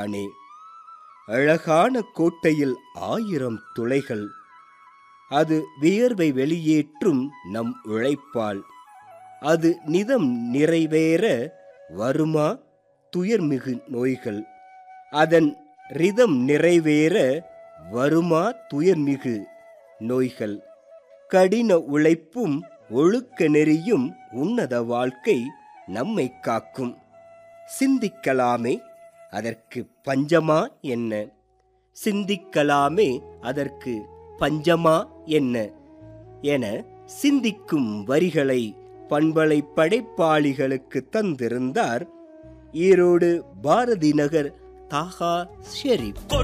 தானே அழகான கோட்டையில் ஆயிரம் துளைகள் அது வியர்வை வெளியேற்றும் நம் உழைப்பால் அது நிதம் நிறைவேற வருமா துயர்மிகு நோய்கள் அதன் ரிதம் நிறைவேற வருமா துயர்மிகு நோய்கள் கடின உழைப்பும் ஒழுக்க நெறியும் உன்னத வாழ்க்கை நம்மை காக்கும் சிந்திக்கலாமே அதற்கு பஞ்சமா என்ன சிந்திக்கலாமே அதற்கு பஞ்சமா என்ன என சிந்திக்கும் வரிகளை பண்பலை படைப்பாளிகளுக்கு தந்திருந்தார் ஈரோடு பாரதி நகர் தாகா ஷெரீப்